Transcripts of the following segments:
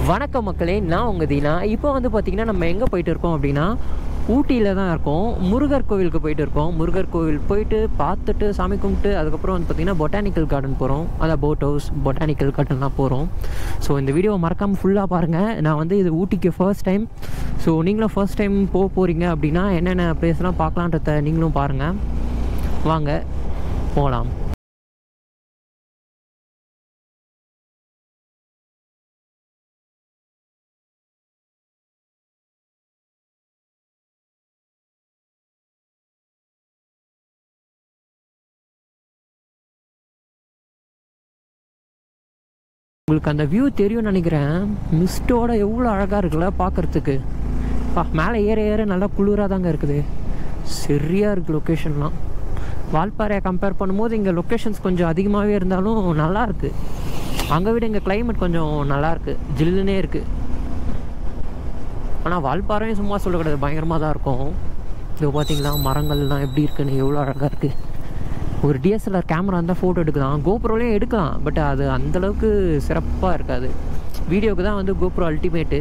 வணக்கம் மக்களே நான் உங்கள் தீனா இப்போ வந்து பார்த்திங்கன்னா நம்ம எங்கே போயிட்டு இருக்கோம் அப்படின்னா ஊட்டியில் தான் இருக்கோம் முருகர் கோவிலுக்கு போயிட்டு இருக்கோம் முருகர் கோவில் போயிட்டு பார்த்துட்டு சாமி கும்பிட்டு அதுக்கப்புறம் வந்து பார்த்திங்கன்னா பொட்டானிக்கல் கார்டன் போகிறோம் அதான் போட் ஹவுஸ் பொட்டானிக்கல் கார்டன்லாம் போகிறோம் ஸோ இந்த வீடியோவை மறக்காமல் ஃபுல்லாக பாருங்கள் நான் வந்து இது ஊட்டிக்கு ஃபர்ஸ்ட் டைம் ஸோ நீங்களும் ஃபர்ஸ்ட் டைம் போக போகிறீங்க அப்படின்னா என்னென்ன ப்ளேஸ்லாம் பார்க்கலான்றத நீங்களும் பாருங்கள் வாங்க போகலாம் உங்களுக்கு அந்த வியூ தெரியும்னு நினைக்கிறேன் மிஸ்டோட எவ்வளோ அழகாக இருக்குல்ல பார்க்குறதுக்கு பா மேலே ஏற ஏற நல்லா குளிராக தாங்க இருக்குது சரியாக இருக்குது லொக்கேஷன்லாம் வால்பாறையை கம்பேர் பண்ணும்போது இங்கே லொக்கேஷன்ஸ் கொஞ்சம் அதிகமாகவே இருந்தாலும் நல்லா இருக்குது அங்கே விட இங்கே கிளைமேட் கொஞ்சம் நல்லா இருக்குது ஜில்லுன்னே இருக்குது ஆனால் வால்பாறையும் சும்மா சொல்லக்கூடாது பயங்கரமாக தான் இருக்கும் இப்போ பார்த்தீங்களா மரங்கள்லாம் எப்படி இருக்குன்னு எவ்வளோ அழகாக இருக்குது ஒரு டிஎஸ்எல்ஆர் கேமரா இருந்தால் ஃபோட்டோ எடுக்கலாம் கோப்ரோலையும் எடுக்கலாம் பட் அது அந்தளவுக்கு சிறப்பாக இருக்காது வீடியோக்கு தான் வந்து கோப்ரோ அல்டிமேட்டு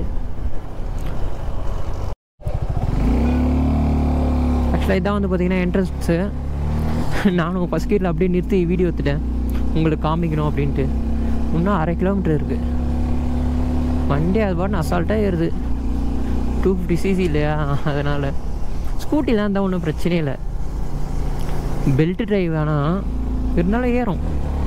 ஆக்சுவலாக இதான் வந்து பார்த்தீங்கன்னா என்ட்ரன்ஸு நானும் ஃபஸ்ட் கீரில் அப்படியே நிறுத்தி வீடியோ எடுத்துட்டேன் உங்களுக்கு காமிக்கணும் அப்படின்ட்டு இன்னும் அரை கிலோமீட்டர் இருக்குது வண்டி அது பாட்டு அசால்ட்டாக ஏறுது டூ ஃபிஃப்டி சிசி இல்லையா அதனால் ஸ்கூட்டிலாம் இருந்தால் ஒன்றும் பிரச்சனையே இல்லை பெல்ட் டிரைவ் வேணாம் இருந்தாலும் ஏறும்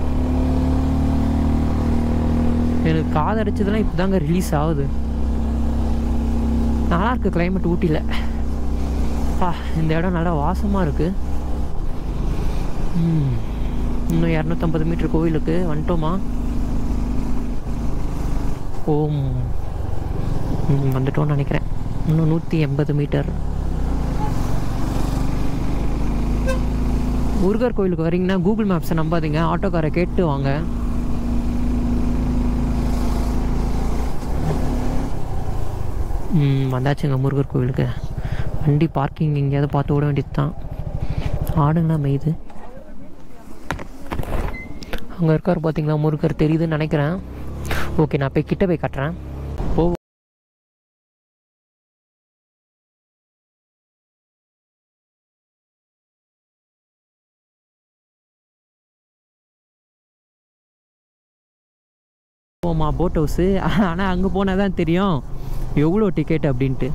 எனக்கு காது அடைச்சதெல்லாம் இப்போ தாங்க ரிலீஸ் ஆகுது நல்லா இருக்கு கிளைமேட் ஊட்டியில் பா இந்த இடம் நல்லா வாசமாக இருக்கு ம், இன்னும் இரநூத்தம்பது மீட்டர் கோவிலுக்கு வந்துட்டோமா ஓம் ம், வந்துட்டோம்னு நினைக்கிறேன் இன்னும் நூற்றி எண்பது மீட்டர் முருகர் கோயிலுக்கு வரீங்கன்னா கூகுள் மேப்ஸை நம்பாதீங்க ஆட்டோக்காரை கேட்டு வாங்க ம், வந்தாச்சுங்க முருகர் கோவிலுக்கு வண்டி பார்க்கிங் எங்கேயாவது பார்த்து விட வேண்டியது தான் ஆடுங்களாம் மெய்து அங்கே இருக்கார் பார்த்தீங்களா முருகர் தெரியுதுன்னு நினைக்கிறேன் ஓகே நான் போய் கிட்ட போய் கட்டுறேன் ஓ போமா போட் ஹவுஸு ஆனால் அங்கே போனால் தான் தெரியும் எவ்வளோ டிக்கெட் அப்படின்ட்டு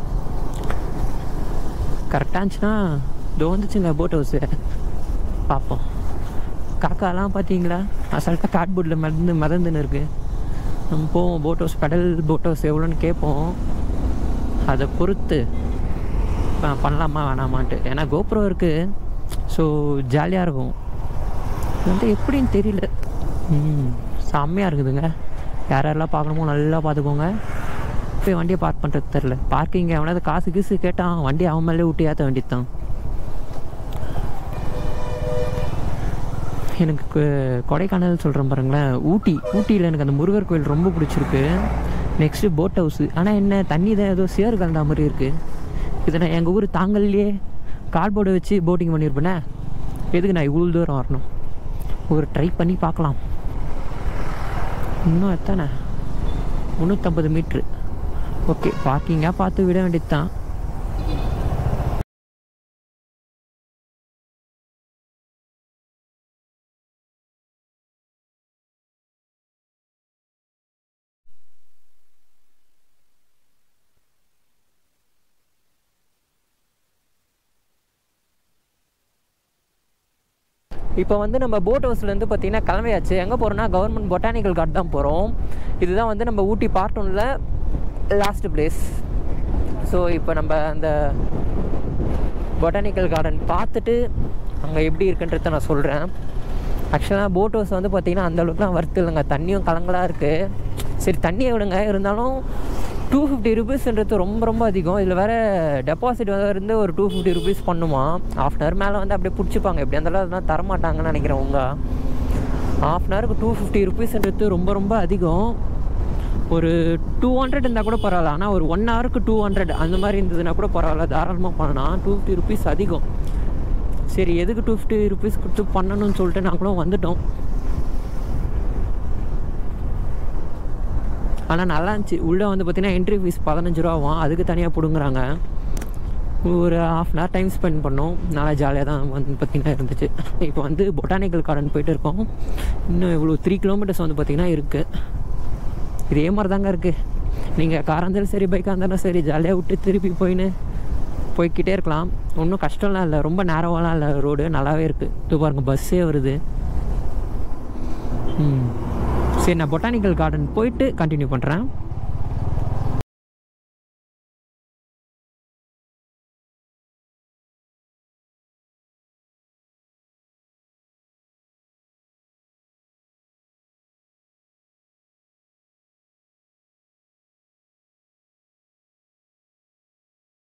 கரெக்டாக இருந்துச்சுன்னா இதோ வந்துச்சுங்க போட் ஹவுஸு பார்ப்போம் காக்காலாம் பார்த்தீங்களா அசால்ட்டாக கார்ட்போர்டில் மறந்து மறந்துன்னு இருக்குது நம்ம போவோம் போட் ஹவுஸ் கடல் போட் ஹவுஸ் எவ்வளோன்னு கேட்போம் அதை பொறுத்து ப- பண்ணலாமா வேணாமான்ட்டு ஏன்னா கோப்ரோ இருக்குது ஸோ ஜாலியாக இருக்கும் இது வந்து எப்படின்னு தெரியல ம் செம்மையாக இருக்குதுங்க யார் யாரெல்லாம் பார்க்கணுமோ நல்லா பார்த்துக்கோங்க போய் வண்டியை பார்க் பண்ணுறது தெரில பார்க்கிங் எவனாவது காசு கீசு கேட்டான் வண்டி அவன் மேலே விட்டு ஏற்ற வேண்டியது தான் எனக்கு கொ- கொடைக்கானல் சொல்கிறேன் பாருங்களேன் ஊட்டி ஊட்டியில் எனக்கு அந்த முருகர் கோயில் ரொம்ப பிடிச்சிருக்கு நெக்ஸ்ட்டு போட் ஹவுஸு ஆனால் என்ன தண்ணி தான் ஏதோ சேறு கலந்த மாதிரி இருக்குது இது நான் எங்கள் ஊர் தாங்கல்லையே கார்ட்போர்டை வச்சு போட்டிங் பண்ணியிருப்பேனே எதுக்கு நான் இவ்வளோ தூரம் வரணும் ஒரு ட்ரை பண்ணி பார்க்கலாம் இன்னும் எத்தனை முந்நூற்றம்பது மீட்ரு ஓகே பார்க்கிங்காக பார்த்து விட வேண்டியது தான் இப்போ வந்து நம்ம போட் ஹவுஸ்லேருந்து பார்த்தீங்கன்னா கிளம்பியாச்சு எங்கே போகிறோம்னா கவர்மெண்ட் பொட்டானிக்கல் கார்டு தான் போகிறோம் இதுதான் வந்து நம்ம ஊட்டி பார்ட் ஒன்ல லாஸ்ட் பிளேஸ் ஸோ இப்போ நம்ம அந்த பொட்டானிக்கல் கார்டன் பார்த்துட்டு அங்கே எப்படி இருக்குன்றத நான் சொல்கிறேன் ஆக்சுவலாக போட் ஹவுஸ் வந்து பார்த்திங்கன்னா அந்த அளவுக்குலாம் வர்த்து இல்லைங்க தண்ணியும் கலங்கலாக இருக்குது சரி தண்ணியை விடுங்க இருந்தாலும் டூ ஃபிஃப்டி ருபீஸ்ன்றது ரொம்ப ரொம்ப அதிகம் இதில் வேறு டெபாசிட் வந்து ஒரு டூ ஃபிஃப்டி ருபீஸ் பண்ணுமா ஆஃப் அன் ஹவர் மேலே வந்து அப்படியே பிடிச்சிப்பாங்க எப்படி இருந்தாலும் அதெல்லாம் தரமாட்டாங்கன்னு நினைக்கிறேன் உங்க ஆஃப் அன் ஹவருக்கு டூ ஃபிஃப்டி ருபீஸ்ன்றது ரொம்ப ரொம்ப அதிகம் ஒரு டூ ஹண்ட்ரட் இருந்தால் கூட பரவாயில்ல ஆனால் ஒரு ஒன் ஹவருக்கு டூ ஹண்ட்ரட் அந்த மாதிரி இருந்ததுன்னா கூட பரவாயில்ல தாராளமாக பண்ணலாம் டூ ஃபிஃப்டி ருபீஸ் அதிகம் சரி எதுக்கு டூ ஃபிஃப்டி ருபீஸ் கொடுத்து பண்ணணும்னு சொல்லிட்டு நாங்களும் வந்துட்டோம் ஆனால் நல்லா இருந்துச்சு உள்ளே வந்து பார்த்திங்கன்னா என்ட்ரி ஃபீஸ் பதினஞ்சு ரூபா ஆகும் அதுக்கு தனியாக பிடுங்குறாங்க ஒரு half an hour time spend பண்ணோம் நல்லா ஜாலியாக தான் வந்து பார்த்திங்கன்னா இருந்துச்சு இப்போ வந்து பொட்டானிக்கல் கார்டன் போயிட்டு இருக்கோம் இன்னும் இவ்வளோ த்ரீ கிலோமீட்டர்ஸ் வந்து பார்த்திங்கன்னா இருக்குது இதே மாதிரி தாங்க இருக்குது நீங்கள் காராக இருந்தாலும் சரி பைக்காக இருந்தாலும் சரி ஜாலியாக விட்டு திருப்பி போயின்னு போய்க்கிட்டே இருக்கலாம் ஒன்றும் கஷ்டம்லாம் இல்லை ரொம்ப நேரவாலாம் இல்லை ரோடு நல்லாவே இருக்குது இது பாருங்கள் பஸ்ஸே வருது ம் சரி நான் பொட்டானிக்கல் கார்டன் போயிட்டு கண்டினியூ பண்ணுறேன்